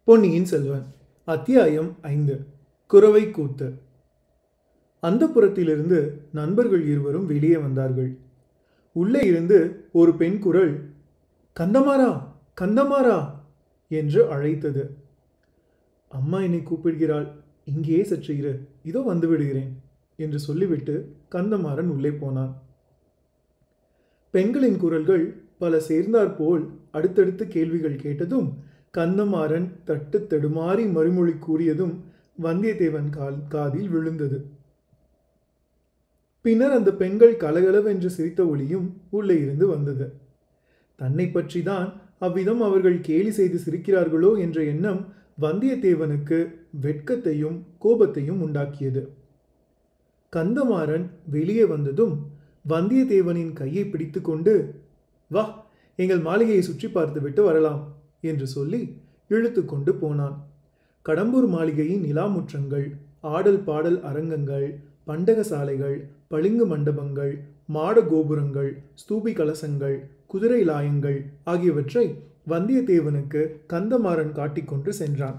பொன்னியின் செல்வன் அத்தியாயம் ஐந்து குறவை கூத்து அந்த புறத்திலிருந்து நண்பர்கள் இருவரும் வெளியே வந்தார்கள் உள்ளே இருந்து ஒரு பெண் குரல் கந்தமாரா கந்தமாரா என்று அழைத்தது அம்மா என்னை கூப்பிடுகிறாள் இங்கேயே சற்று இரு இதோ வந்து விடுகிறேன் என்று சொல்லிவிட்டு கந்தமாறன் உள்ளே போனான் பெண்களின் குரல்கள் பல சேர்ந்தாற்போல் அடுத்தடுத்து கேள்விகள் கேட்டதும் கந்தமாறன் தட்டு தடுமாறி மறுமொழி கூறியதும் வந்தியத்தேவன் கால் காதில் விழுந்தது பின்னர் அந்த பெண்கள் கலகலவென்று சிரித்த ஒளியும் உள்ளே இருந்து வந்தது தன்னை பற்றிதான் அவ்விதம் அவர்கள் கேலி செய்து சிரிக்கிறார்களோ என்ற எண்ணம் வந்தியத்தேவனுக்கு வெட்கத்தையும் கோபத்தையும் உண்டாக்கியது கந்தமாறன் வெளியே வந்ததும் வந்தியத்தேவனின் கையை பிடித்துக்கொண்டு வா எங்கள் மாளிகையை சுற்றி பார்த்துவிட்டு வரலாம் என்று சொல்லி இழுத்து கொண்டு போனான் கடம்பூர் மாளிகையின் நிலாமுற்றங்கள் ஆடல் பாடல் அரங்கங்கள் பண்டக சாலைகள் பளிங்கு மண்டபங்கள் மாட கோபுரங்கள் ஸ்தூபி கலசங்கள் குதிரை லாயங்கள் ஆகியவற்றை வந்தியத்தேவனுக்கு கந்தமாறன் காட்டிக்கொண்டு சென்றான்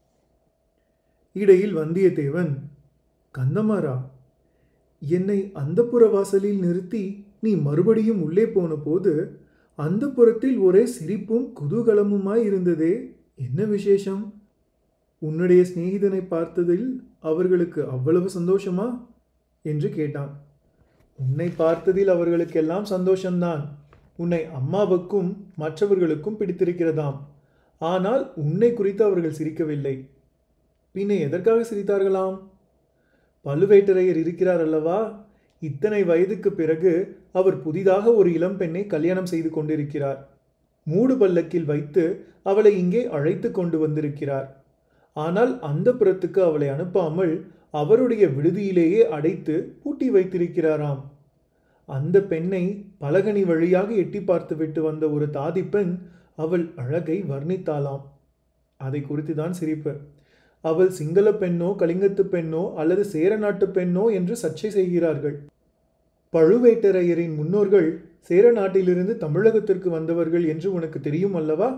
இடையில் வந்தியத்தேவன் கந்தமாறா என்னை அந்த புற வாசலில் நிறுத்தி நீ மறுபடியும் உள்ளே போன போது அந்த புறத்தில் ஒரே சிரிப்பும் குதூகலமுமாய் இருந்ததே என்ன விசேஷம் உன்னுடைய சிநேகிதனை பார்த்ததில் அவர்களுக்கு அவ்வளவு சந்தோஷமா என்று கேட்டான் உன்னை பார்த்ததில் அவர்களுக்கெல்லாம் சந்தோஷம்தான் உன்னை அம்மாவுக்கும் மற்றவர்களுக்கும் பிடித்திருக்கிறதாம் ஆனால் உன்னை குறித்து அவர்கள் சிரிக்கவில்லை பின்ன எதற்காக சிரித்தார்களாம் பழுவேட்டரையர் இருக்கிறார் அல்லவா இத்தனை வயதுக்கு பிறகு அவர் புதிதாக ஒரு இளம் பெண்ணை கல்யாணம் செய்து கொண்டிருக்கிறார் மூடு பல்லக்கில் வைத்து அவளை இங்கே அழைத்து கொண்டு வந்திருக்கிறார் ஆனால் அந்த புறத்துக்கு அவளை அனுப்பாமல் அவருடைய விடுதியிலேயே அடைத்து பூட்டி வைத்திருக்கிறாராம் அந்த பெண்ணை பலகனி வழியாக எட்டி பார்த்துவிட்டு வந்த ஒரு தாதி பெண் அவள் அழகை வர்ணித்தாளாம் அதை குறித்து தான் சிரிப்பு அவள் சிங்கள பெண்ணோ கலிங்கத்து பெண்ணோ அல்லது சேர நாட்டு பெண்ணோ என்று சர்ச்சை செய்கிறார்கள் பழுவேட்டரையரின் முன்னோர்கள் சேர நாட்டிலிருந்து தமிழகத்திற்கு வந்தவர்கள் என்று உனக்கு தெரியும் அல்லவா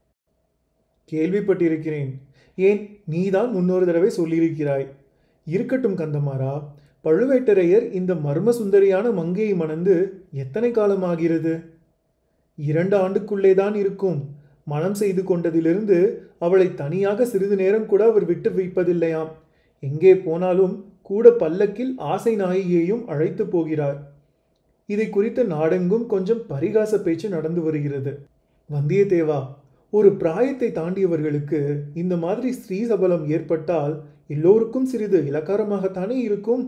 கேள்விப்பட்டிருக்கிறேன் ஏன் நீதான் முன்னொரு தடவை சொல்லியிருக்கிறாய் இருக்கட்டும் கந்தமாரா பழுவேட்டரையர் இந்த மர்ம சுந்தரியான மங்கையை மணந்து எத்தனை காலமாகிறது இரண்டு ஆண்டுக்குள்ளேதான் இருக்கும் மனம் செய்து கொண்டதிலிருந்து அவளை தனியாக சிறிது நேரம் கூட அவர் விட்டு வைப்பதில்லையாம் எங்கே போனாலும் கூட பல்லக்கில் ஆசை நாயகியையும் அழைத்து போகிறார் இதை குறித்த நாடெங்கும் கொஞ்சம் பரிகாச பேச்சு நடந்து வருகிறது வந்தியத்தேவா ஒரு பிராயத்தை தாண்டியவர்களுக்கு இந்த மாதிரி ஸ்திரீ சபலம் ஏற்பட்டால் எல்லோருக்கும் சிறிது இலக்காரமாகத்தானே இருக்கும்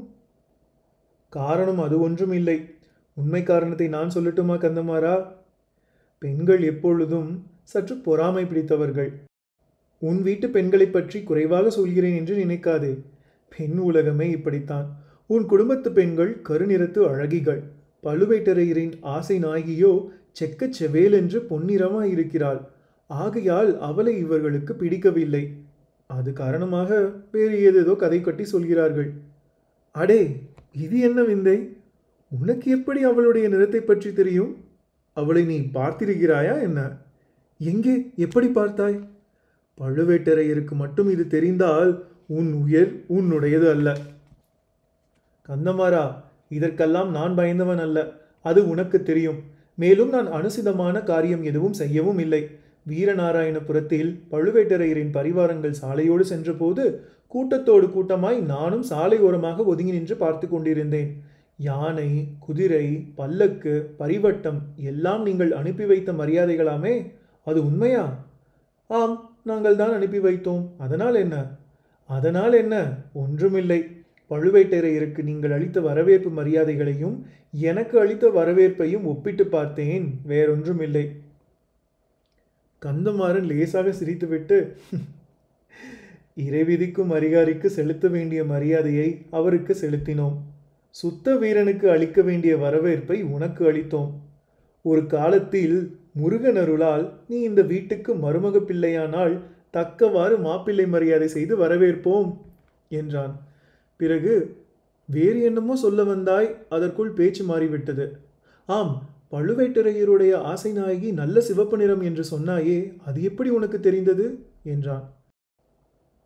காரணம் அது ஒன்றும் இல்லை உண்மை காரணத்தை நான் சொல்லட்டுமா கந்தமாரா பெண்கள் எப்பொழுதும் சற்று பொறாமை பிடித்தவர்கள் உன் வீட்டு பெண்களைப் பற்றி குறைவாக சொல்கிறேன் என்று நினைக்காதே பெண் உலகமே இப்படித்தான் உன் குடும்பத்து பெண்கள் கருநிறத்து அழகிகள் பழுவேட்டரையரின் ஆசை நாயகியோ செக்கச் செவேலென்று பொன்னிறமாய் இருக்கிறாள் ஆகையால் அவளை இவர்களுக்கு பிடிக்கவில்லை அது காரணமாக வேறு ஏதேதோ கதை கட்டி சொல்கிறார்கள் அடே இது என்ன விந்தை உனக்கு எப்படி அவளுடைய நிறத்தை பற்றி தெரியும் அவளை நீ பார்த்திருக்கிறாயா என்ன எங்கே எப்படி பார்த்தாய் பழுவேட்டரையருக்கு மட்டும் இது தெரிந்தால் உன் உயர் உன்னுடையது அல்ல கந்தமாரா இதற்கெல்லாம் நான் பயந்தவன் அல்ல அது உனக்கு தெரியும் மேலும் நான் அனுசிதமான காரியம் எதுவும் செய்யவும் இல்லை வீரநாராயணபுரத்தில் பழுவேட்டரையரின் பரிவாரங்கள் சாலையோடு சென்றபோது கூட்டத்தோடு கூட்டமாய் நானும் சாலை ஓரமாக ஒதுங்கி நின்று பார்த்து கொண்டிருந்தேன் யானை குதிரை பல்லக்கு பரிவட்டம் எல்லாம் நீங்கள் அனுப்பி வைத்த மரியாதைகளாமே அது உண்மையா ஆம் நாங்கள் தான் அனுப்பி வைத்தோம் அதனால் என்ன அதனால் என்ன ஒன்றுமில்லை பழுவேட்டரையருக்கு நீங்கள் அளித்த வரவேற்பு மரியாதைகளையும் எனக்கு அளித்த வரவேற்பையும் ஒப்பிட்டு பார்த்தேன் வேறொன்றுமில்லை கந்தமாறன் லேசாக சிரித்துவிட்டு இறைவிதிக்கும் அதிகாரிக்கு செலுத்த வேண்டிய மரியாதையை அவருக்கு செலுத்தினோம் சுத்த வீரனுக்கு அளிக்க வேண்டிய வரவேற்பை உனக்கு அளித்தோம் ஒரு காலத்தில் முருகன் அருளால் நீ இந்த வீட்டுக்கு மருமக பிள்ளையானால் தக்கவாறு மாப்பிள்ளை மரியாதை செய்து வரவேற்போம் என்றான் பிறகு வேறு என்னமோ சொல்ல வந்தாய் அதற்குள் பேச்சு மாறிவிட்டது ஆம் பழுவேட்டரையருடைய ஆசை நாயகி நல்ல சிவப்பு நிறம் என்று சொன்னாயே அது எப்படி உனக்கு தெரிந்தது என்றான்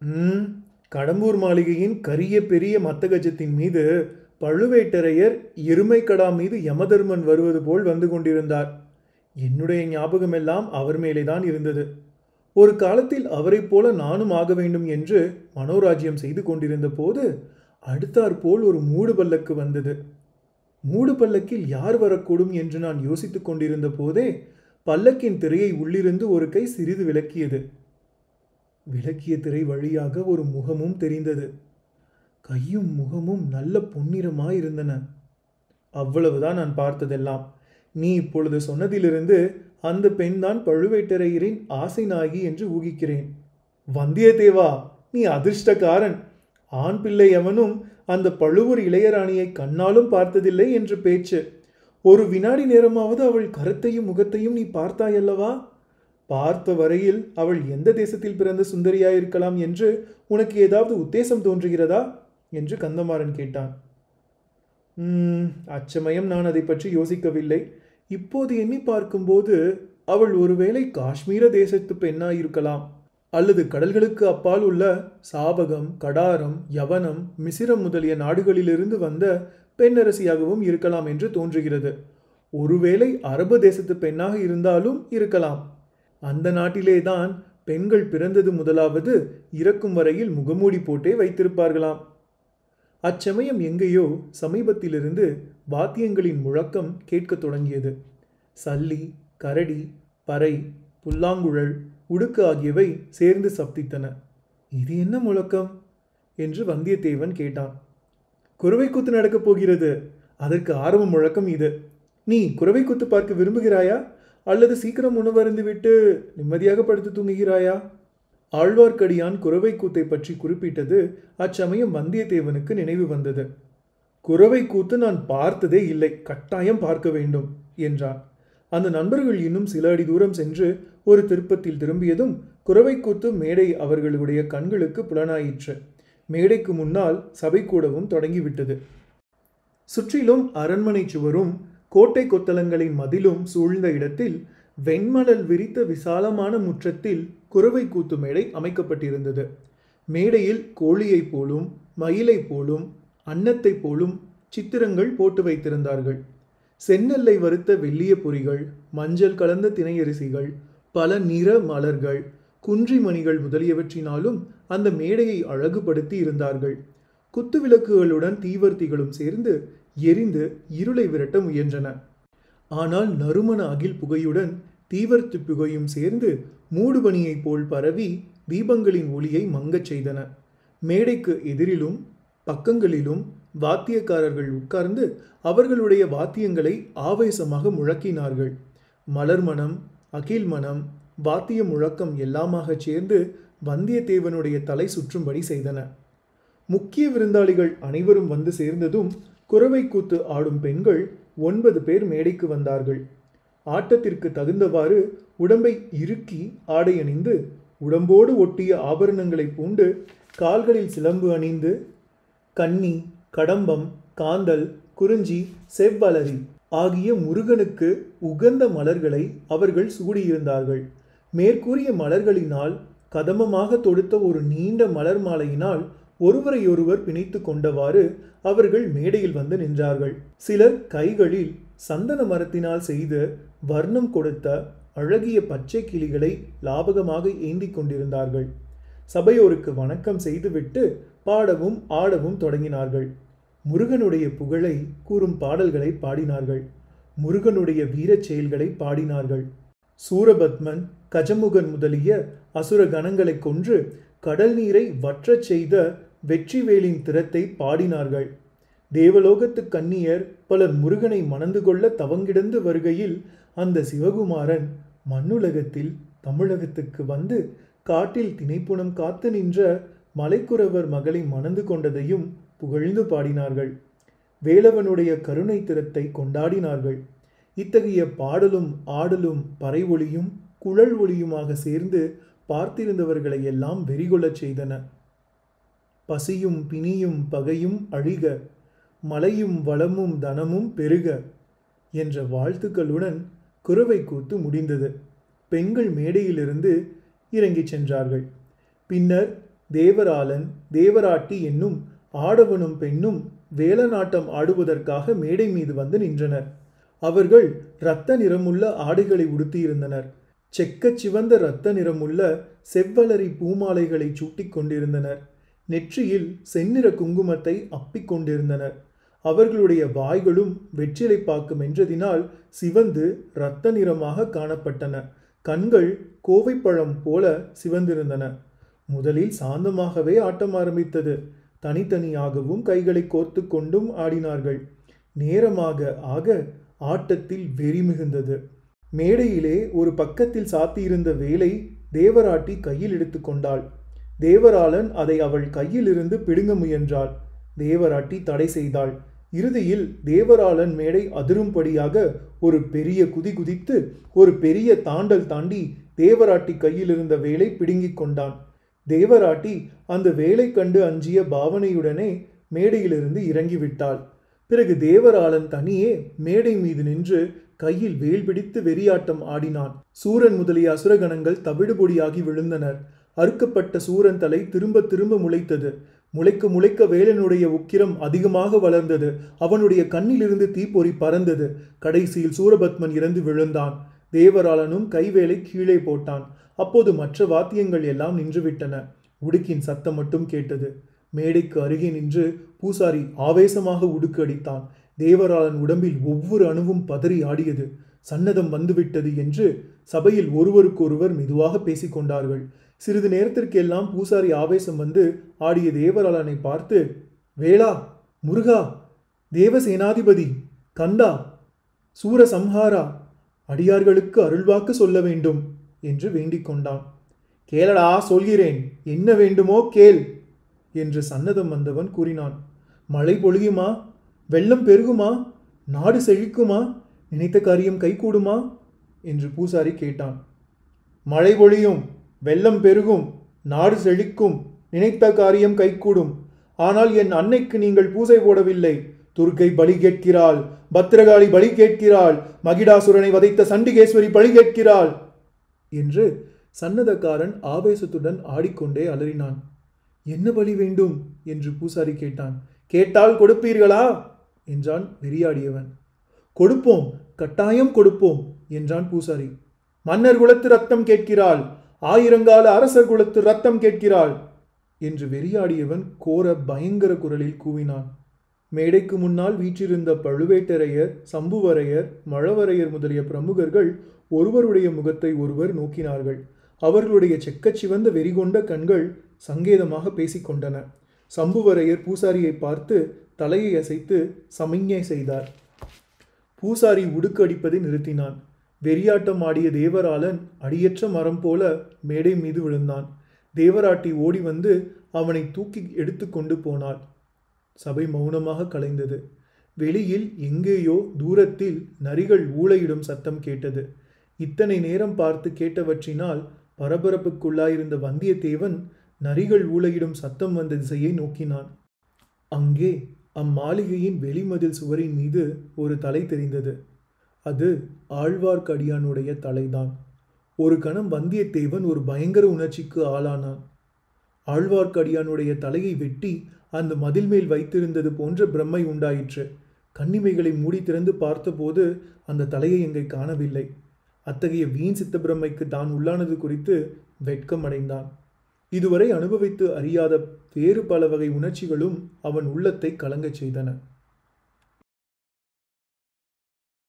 ம் கடம்பூர் மாளிகையின் கரிய பெரிய மத்தகஜத்தின் மீது பழுவேட்டரையர் எருமைக்கடா மீது யமதர்மன் வருவது போல் வந்து கொண்டிருந்தார் என்னுடைய ஞாபகமெல்லாம் அவர் மேலேதான் இருந்தது ஒரு காலத்தில் அவரைப் போல நானும் ஆக வேண்டும் என்று மனோராஜ்யம் செய்து கொண்டிருந்த போது அடுத்தாற்போல் ஒரு மூடு பல்லக்கு வந்தது மூடு பல்லக்கில் யார் வரக்கூடும் என்று நான் யோசித்துக் கொண்டிருந்த போதே பல்லக்கின் திரையை உள்ளிருந்து ஒரு கை சிறிது விலக்கியது விலக்கிய திரை வழியாக ஒரு முகமும் தெரிந்தது கையும் முகமும் நல்ல பொன்னிறமாயிருந்தன அவ்வளவுதான் நான் பார்த்ததெல்லாம் நீ இப்பொழுது சொன்னதிலிருந்து அந்த பெண்தான் பழுவேட்டரையரின் ஆசை நாயகி என்று ஊகிக்கிறேன் வந்தியத்தேவா நீ அதிர்ஷ்டக்காரன் ஆண் பிள்ளை எவனும் அந்த பழுவூர் இளையராணியை கண்ணாலும் பார்த்ததில்லை என்று பேச்சு ஒரு வினாடி நேரமாவது அவள் கருத்தையும் முகத்தையும் நீ பார்த்தாயல்லவா பார்த்த வரையில் அவள் எந்த தேசத்தில் பிறந்த சுந்தரியாயிருக்கலாம் என்று உனக்கு ஏதாவது உத்தேசம் தோன்றுகிறதா என்று கந்தமாறன் கேட்டான் "ம், அச்சமயம் நான் அதை பற்றி யோசிக்கவில்லை இப்போது எண்ணி பார்க்கும்போது அவள் ஒருவேளை காஷ்மீர தேசத்து பெண்ணாயிருக்கலாம் அல்லது கடல்களுக்கு அப்பால் உள்ள சாபகம் கடாரம் யவனம் மிசிரம் முதலிய நாடுகளிலிருந்து வந்த பெண்ணரசியாகவும் இருக்கலாம் என்று தோன்றுகிறது ஒருவேளை அரபு தேசத்து பெண்ணாக இருந்தாலும் இருக்கலாம் அந்த நாட்டிலேதான் பெண்கள் பிறந்தது முதலாவது இறக்கும் வரையில் முகமூடி போட்டே வைத்திருப்பார்களாம் அச்சமயம் எங்கேயோ சமீபத்திலிருந்து வாத்தியங்களின் முழக்கம் கேட்கத் தொடங்கியது சல்லி கரடி பறை புல்லாங்குழல் உடுக்கு ஆகியவை சேர்ந்து சப்தித்தன இது என்ன முழக்கம் என்று வந்தியத்தேவன் கேட்டான் குறவை கூத்து நடக்கப் போகிறது அதற்கு ஆரம்ப முழக்கம் இது நீ குறவை கூத்து பார்க்க விரும்புகிறாயா அல்லது சீக்கிரம் உணவருந்து விட்டு நிம்மதியாக படுத்து தூங்குகிறாயா ஆழ்வார்க்கடியான் குறவை கூத்தை பற்றி குறிப்பிட்டது அச்சமயம் வந்தியத்தேவனுக்கு நினைவு வந்தது குறவை கூத்து நான் பார்த்ததே இல்லை கட்டாயம் பார்க்க வேண்டும் என்றான் அந்த நண்பர்கள் இன்னும் சில அடி தூரம் சென்று ஒரு திருப்பத்தில் திரும்பியதும் குறவை கூத்து மேடை அவர்களுடைய கண்களுக்கு புலனாயிற்று மேடைக்கு முன்னால் சபை கூடவும் தொடங்கிவிட்டது சுற்றிலும் அரண்மனை சுவரும் கோட்டை கொத்தளங்களின் மதிலும் சூழ்ந்த இடத்தில் வெண்மணல் விரித்த விசாலமான முற்றத்தில் குறவை கூத்து மேடை அமைக்கப்பட்டிருந்தது மேடையில் கோழியைப் போலும் மயிலைப் போலும் அன்னத்தைப் போலும் சித்திரங்கள் போட்டு வைத்திருந்தார்கள் செந்நெல்லை வறுத்த வெள்ளிய பொறிகள் மஞ்சள் கலந்த திணையரிசிகள் பல நிற மலர்கள் குன்றிமணிகள் முதலியவற்றினாலும் அந்த மேடையை அழகுபடுத்தி இருந்தார்கள் குத்துவிளக்குகளுடன் தீவர்த்திகளும் சேர்ந்து எரிந்து இருளை விரட்ட முயன்றன ஆனால் நறுமண அகில் புகையுடன் தீவர்த்தி புகையும் சேர்ந்து மூடுபனியைப் போல் பரவி தீபங்களின் ஒளியை மங்கச் செய்தன மேடைக்கு எதிரிலும் பக்கங்களிலும் வாத்தியக்காரர்கள் உட்கார்ந்து அவர்களுடைய வாத்தியங்களை ஆவேசமாக முழக்கினார்கள் மலர் மனம் அகில் மனம் வாத்திய முழக்கம் எல்லாமாகச் சேர்ந்து வந்தியத்தேவனுடைய தலை சுற்றும்படி செய்தன முக்கிய விருந்தாளிகள் அனைவரும் வந்து சேர்ந்ததும் குறவை கூத்து ஆடும் பெண்கள் ஒன்பது பேர் மேடைக்கு வந்தார்கள் ஆட்டத்திற்கு தகுந்தவாறு உடம்பை இறுக்கி ஆடை அணிந்து உடம்போடு ஒட்டிய ஆபரணங்களை பூண்டு கால்களில் சிலம்பு அணிந்து கன்னி கடம்பம் காந்தல் குறிஞ்சி செவ்வலரி ஆகிய முருகனுக்கு உகந்த மலர்களை அவர்கள் சூடியிருந்தார்கள் மேற்கூறிய மலர்களினால் கதமமாக தொடுத்த ஒரு நீண்ட மலர் மாலையினால் ஒருவரையொருவர் பிணைத்து கொண்டவாறு அவர்கள் மேடையில் வந்து நின்றார்கள் சிலர் கைகளில் சந்தன மரத்தினால் செய்த வர்ணம் கொடுத்த அழகிய பச்சை கிளிகளை லாபகமாக ஏந்தி கொண்டிருந்தார்கள் சபையோருக்கு வணக்கம் செய்துவிட்டு பாடவும் ஆடவும் தொடங்கினார்கள் முருகனுடைய புகழை கூறும் பாடல்களை பாடினார்கள் முருகனுடைய வீரச் செயல்களை பாடினார்கள் சூரபத்மன் கஜமுகன் முதலிய அசுர கணங்களை கொன்று கடல் நீரை வற்றச் செய்த வெற்றிவேலின் திறத்தை பாடினார்கள் தேவலோகத்து கன்னியர் பலர் முருகனை மணந்து கொள்ள தவங்கிடந்து வருகையில் அந்த சிவகுமாரன் மண்ணுலகத்தில் தமிழகத்துக்கு வந்து காட்டில் திணைப்புணம் காத்து நின்ற மலைக்குறவர் மகளை மணந்து கொண்டதையும் புகழ்ந்து பாடினார்கள் வேலவனுடைய கருணை திறத்தை கொண்டாடினார்கள் இத்தகைய பாடலும் ஆடலும் பறை ஒளியும் குழல் ஒளியுமாக சேர்ந்து பார்த்திருந்தவர்களை எல்லாம் வெறிகொள்ளச் செய்தன பசியும் பிணியும் பகையும் அழிக மலையும் வளமும் தனமும் பெருக என்ற வாழ்த்துக்களுடன் குறவை கூத்து முடிந்தது பெண்கள் மேடையிலிருந்து இறங்கிச் சென்றார்கள் பின்னர் தேவராளன் தேவராட்டி என்னும் ஆடவனும் பெண்ணும் வேலநாட்டம் ஆடுவதற்காக மேடை மீது வந்து நின்றனர் அவர்கள் இரத்த நிறமுள்ள ஆடைகளை உடுத்தியிருந்தனர் செக்கச் சிவந்த இரத்த நிறமுள்ள செவ்வளரி பூமாலைகளை சூட்டிக் கொண்டிருந்தனர் நெற்றியில் செந்நிற குங்குமத்தை அப்பிக் கொண்டிருந்தனர் அவர்களுடைய வாய்களும் வெற்றிலை பாக்கு மென்றதினால் சிவந்து இரத்த நிறமாக காணப்பட்டன கண்கள் கோவைப்பழம் போல சிவந்திருந்தன முதலில் சாந்தமாகவே ஆட்டம் ஆரம்பித்தது தனித்தனியாகவும் கைகளை கோர்த்து கொண்டும் ஆடினார்கள் நேரமாக ஆக ஆட்டத்தில் வெறி மிகுந்தது மேடையிலே ஒரு பக்கத்தில் சாத்தியிருந்த வேலை தேவராட்டி கையில் எடுத்துக்கொண்டாள் தேவராளன் அதை அவள் கையிலிருந்து பிடுங்க முயன்றாள் தேவராட்டி தடை செய்தாள் இறுதியில் தேவராளன் மேடை அதிரும்படியாக ஒரு பெரிய குதி குதித்து ஒரு பெரிய தாண்டல் தாண்டி தேவராட்டி கையில் இருந்த வேலை பிடுங்கிக் கொண்டான் தேவராட்டி அந்த வேலை கண்டு அஞ்சிய பாவனையுடனே மேடையிலிருந்து இறங்கிவிட்டாள் பிறகு தேவராளன் தனியே மேடை மீது நின்று கையில் வேல் பிடித்து வெறியாட்டம் ஆடினான் சூரன் முதலிய அசுரகணங்கள் தவிடுபொடியாகி விழுந்தனர் அறுக்கப்பட்ட சூரன் தலை திரும்ப திரும்ப முளைத்தது முளைக்க முளைக்க வேலனுடைய உக்கிரம் அதிகமாக வளர்ந்தது அவனுடைய கண்ணிலிருந்து தீப்பொறி பறந்தது கடைசியில் சூரபத்மன் இறந்து விழுந்தான் தேவராளனும் கைவேலை கீழே போட்டான் அப்போது மற்ற வாத்தியங்கள் எல்லாம் நின்றுவிட்டன உடுக்கின் சத்தம் மட்டும் கேட்டது மேடைக்கு அருகே நின்று பூசாரி ஆவேசமாக உடுக்கு அடித்தான் தேவராளன் உடம்பில் ஒவ்வொரு அணுவும் பதறி ஆடியது சன்னதம் வந்துவிட்டது என்று சபையில் ஒருவருக்கொருவர் மெதுவாக பேசிக்கொண்டார்கள் சிறிது நேரத்திற்கெல்லாம் பூசாரி ஆவேசம் வந்து ஆடிய தேவராளனை பார்த்து வேளா முருகா தேவசேனாதிபதி கந்தா சூரசம்ஹாரா அடியார்களுக்கு அருள்வாக்கு சொல்ல வேண்டும் என்று வேண்டிக் கொண்டான் கேளடா சொல்கிறேன் என்ன வேண்டுமோ கேள் என்று சன்னதம் வந்தவன் கூறினான் மழை பொழியுமா வெள்ளம் பெருகுமா நாடு செழிக்குமா நினைத்த காரியம் கைகூடுமா என்று பூசாரி கேட்டான் மழை பொழியும் வெள்ளம் பெருகும் நாடு செழிக்கும் நினைத்த காரியம் கைகூடும் ஆனால் என் அன்னைக்கு நீங்கள் பூசை போடவில்லை துர்க்கை பலி கேட்கிறாள் பத்திரகாளி பலி கேட்கிறாள் மகிடாசுரனை வதைத்த சண்டிகேஸ்வரி பலி கேட்கிறாள் என்று சன்னதக்காரன் ஆவேசத்துடன் ஆடிக்கொண்டே அலறினான் என்ன பலி வேண்டும் என்று பூசாரி கேட்டான் கேட்டால் கொடுப்பீர்களா என்றான் வெறியாடியவன் கொடுப்போம் கட்டாயம் கொடுப்போம் என்றான் பூசாரி மன்னர் குலத்து ரத்தம் கேட்கிறாள் ஆயிரங்கால அரசர் குலத்து ரத்தம் கேட்கிறாள் என்று வெறியாடியவன் கோர பயங்கர குரலில் கூவினான் மேடைக்கு முன்னால் வீற்றிருந்த பழுவேட்டரையர் சம்புவரையர் மழவரையர் முதலிய பிரமுகர்கள் ஒருவருடைய முகத்தை ஒருவர் நோக்கினார்கள் அவர்களுடைய செக்கச் சிவந்த வெறிகொண்ட கண்கள் சங்கேதமாக பேசிக்கொண்டன சம்புவரையர் பூசாரியை பார்த்து தலையை அசைத்து சமிஞ்ஞை செய்தார் பூசாரி உடுக்கு அடிப்பதை நிறுத்தினான் வெறியாட்டம் ஆடிய தேவராளன் அடியற்ற மரம் போல மேடை மீது விழுந்தான் தேவராட்டி ஓடி வந்து அவனை தூக்கி எடுத்து கொண்டு போனாள் சபை மௌனமாக கலைந்தது வெளியில் எங்கேயோ தூரத்தில் நரிகள் ஊளையிடும் சத்தம் கேட்டது இத்தனை நேரம் பார்த்து கேட்டவற்றினால் பரபரப்புக்குள்ளாயிருந்த வந்தியத்தேவன் நரிகள் ஊளையிடும் சத்தம் வந்த திசையை நோக்கினான் அங்கே அம்மாளிகையின் வெளிமதில் சுவரின் மீது ஒரு தலை தெரிந்தது அது ஆழ்வார்க்கடியானுடைய தலைதான் ஒரு கணம் வந்தியத்தேவன் ஒரு பயங்கர உணர்ச்சிக்கு ஆளானான் ஆழ்வார்க்கடியானுடைய தலையை வெட்டி அந்த மதில் மேல் வைத்திருந்தது போன்ற பிரம்மை உண்டாயிற்று கண்ணிமைகளை மூடி திறந்து பார்த்தபோது அந்த தலையை எங்கே காணவில்லை அத்தகைய வீண் சித்த பிரம்மைக்கு தான் உள்ளானது குறித்து வெட்கம் அடைந்தான் இதுவரை அனுபவித்து அறியாத வேறு பல வகை உணர்ச்சிகளும் அவன் உள்ளத்தை கலங்கச் செய்தன